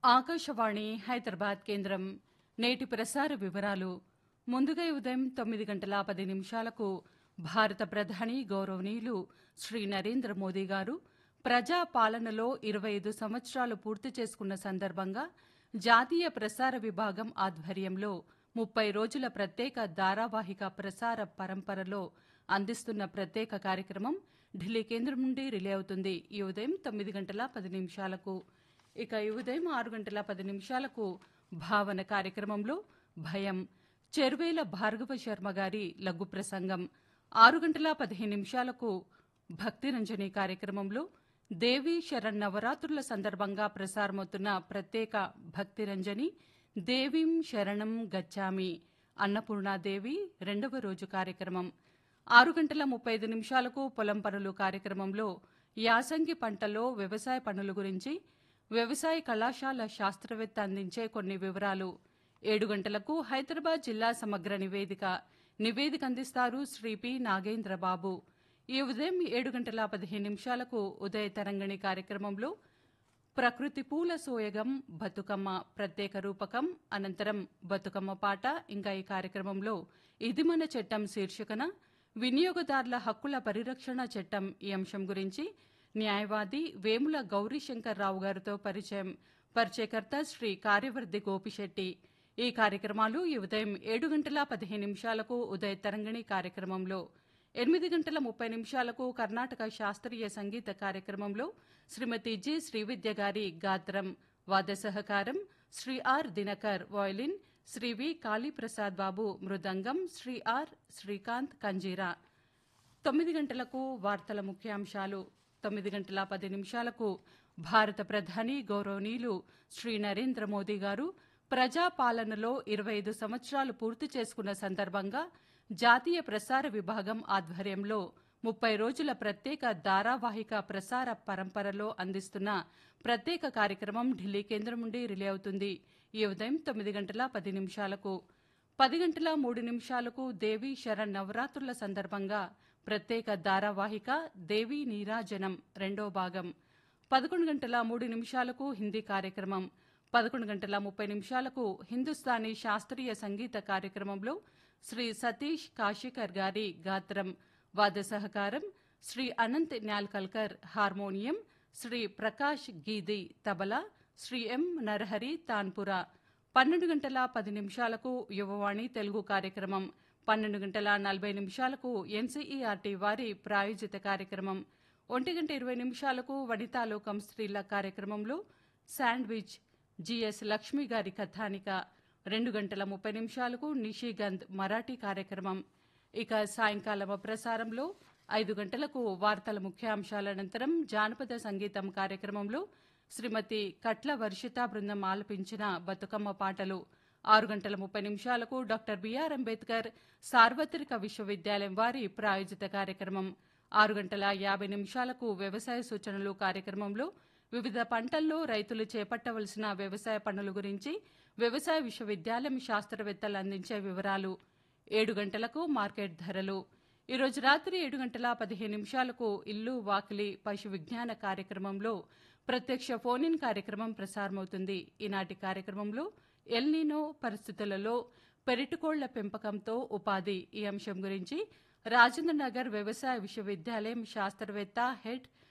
ఆకాశవాణి హైదరాబాద్ కేంద్రం నేటి ప్రసార వివరాలు ముందుగా ఈ ఉదయం తొమ్మిది గంటల పది నిమిషాలకు భారత ప్రధాని గౌరవనీయులు శ్రీ నరేంద్ర మోదీ గారు ప్రజా పాలనలో ఇరవై ఐదు సంవత్సరాలు పూర్తి చేసుకున్న సందర్భంగా జాతీయ ప్రసార విభాగం ఆధ్వర్యంలో ముప్పై రోజుల ప్రత్యేక ధారావాహిక ప్రసార పరంపరలో అందిస్తున్న ప్రత్యేక కార్యక్రమం ఢిల్లీ కేంద్రం నుండి రిలే అవుతుంది ఈ ఉదయం తొమ్మిది గంటల పది నిమిషాలకు ఇక ఈ ఉదయం ఆరు గంటల పది నిమిషాలకు భావన కార్యక్రమంలో భయం చెరువేల భార్గవ శర్మ గారి లఘు ప్రసంగం ఆరు గంటల పదిహేను నిమిషాలకు భక్తిరంజని కార్యక్రమంలో దేవి శరణ్ నవరాత్రుల సందర్భంగా ప్రసారమవుతున్న ప్రత్యేక భక్తిరంజని దేవీం శరణం గచ్చామి అన్నపూర్ణాదేవి రెండవ రోజు కార్యక్రమం ఆరు గంటల ముప్పై ఐదు నిమిషాలకు పొలం పనులు కార్యక్రమంలో యాసంగి పంటలో వ్యవసాయ పనుల గురించి వ్యవసాయ కళాశాల శాస్త్రవేత్త అందించే కొన్ని వివరాలు ఏడు గంటలకు హైదరాబాద్ జిల్లా సమగ్ర నివేదిక నివేదిక అందిస్తారు శ్రీ పి నాగేంద్రబాబు ఈ ఉదయం ఏడు గంటల పదిహేను నిమిషాలకు ఉదయ తరంగిణి కార్యక్రమంలో ప్రకృతి పూల సోయగం బతుకమ్మ ప్రత్యేక రూపకం అనంతరం బతుకమ్మ పాట ఇంకా ఈ కార్యక్రమంలో ఇది మన చట్టం శీర్షికన వినియోగదారుల హక్కుల పరిరక్షణ చట్టం ఈ అంశం గురించి న్యాయవాది వేముల గౌరీశంకర్ రావు గారితో పరిచయం పరిచయకర్త శ్రీ కార్యవర్ధి గోపిశెట్టి ఈ కార్యక్రమాలు ఈ ఉదయం ఏడు గంటల పదిహేను నిమిషాలకు ఉదయ తరంగిణి కార్యక్రమంలో ఎనిమిది గంటల ముప్పై నిమిషాలకు కర్ణాటక శాస్త్రీయ సంగీత కార్యక్రమంలో శ్రీమతి జి శ్రీవిద్య గారి గాత్రం వాద్య సహకారం Shri R Dinakar violin Shri V Kaliprasad Babu mridangam Shri R Srikanth kanjira తొమ్మిది గంటలకు వార్తల ముఖ్యాంశాలు తొమ్మిది గంటల పది నిమిషాలకు భారత ప్రధాని గౌరవనీయులు శ్రీ నరేంద్ర మోదీ గారు ప్రజాపాలనలో ఇరవై ఐదు సంవత్సరాలు పూర్తి చేసుకున్న సందర్భంగా జాతీయ ప్రసార విభాగం ఆధ్వర్యంలో ముప్పై రోజుల ప్రత్యేక ధారావాహిక ప్రసార పరంపరలో అందిస్తున్న ప్రత్యేక కార్యక్రమం ఢిల్లీ కేంద్రం నుండి రిలే అవుతుంది ఈ ఉదయం తొమ్మిది గంటల పది నిమిషాలకు పది గంటల మూడు నిమిషాలకు దేవీ శరణ్ నవరాత్రుల సందర్భంగా ప్రత్యేక ధారావాహిక దేవీ నీరాజనం రెండో భాగం పదకొండు గంటల మూడు నిమిషాలకు హిందీ కార్యక్రమం పదకొండు గంటల ముప్పై నిమిషాలకు హిందుస్థానీ శాస్త్రీయ సంగీత కార్యక్రమంలో శ్రీ సతీష్ కాశీకర్ గారి గాత్రం వాద్య సహకారం శ్రీ అనంత్ న్యాల్కల్కర్ హార్మోనియం శ్రీ ప్రకాష్ గీది తబలా శ్రీ ఎం నరహరి తాన్పురా పన్నెండు గంటల పది నిమిషాలకు యువవాణి తెలుగు కార్యక్రమం పన్నెండు గంటల నలభై నిమిషాలకు ఎన్సీఈఆర్టీ వారి ప్రాయోజిత కార్యక్రమం ఒంటి గంట ఇరవై నిమిషాలకు వనితాలోకం స్త్రీల కార్యక్రమంలో శాండ్విచ్ జిఎస్ లక్ష్మి గారి కథానిక రెండు గంటల ముప్పై నిమిషాలకు నిషిగంధ్ మరాఠీ కార్యక్రమం ఇక సాయంకాలం ప్రసారంలో ఐదు గంటలకు వార్తల ముఖ్యాంశాల అనంతరం జానపద సంగీతం కార్యక్రమంలో శ్రీమతి కట్ల వర్షిత బృందం ఆలపించిన బతుకమ్మ పాటలు ఆరు గంటల ముప్పై నిమిషాలకు డాక్టర్ బిఆర్ అంబేద్కర్ సార్వత్రిక విశ్వవిద్యాలయం వారి ప్రాయోజిత కార్యక్రమం ఆరు గంటల యాభై నిమిషాలకు వ్యవసాయ సూచనలు కార్యక్రమంలో వివిధ పంటల్లో రైతులు చేపట్టవలసిన వ్యవసాయ పనుల గురించి వ్యవసాయ విశ్వవిద్యాలయం శాస్త్రవేత్తలు అందించే వివరాలు ఏడు గంటలకు మార్కెట్ ధరలు ఈరోజు రాత్రి ఏడు గంటల పదిహేను నిమిషాలకు ఇల్లు వాకిలి పశు విజ్ఞాన కార్యక్రమంలో ప్రత్యక్ష ఫోన్ ఇన్ కార్యక్రమం ప్రసారమవుతుంది ఈనాటి కార్యక్రమంలో ఎల్నీనో పరిస్థితులలో పెరటికోళ్ల పెంపకంతో ఉపాధి ఈ అంశం గురించి రాజేంద్రనగర్ వ్యవసాయ విశ్వవిద్యాలయం శాస్త్రవేత్త హెడ్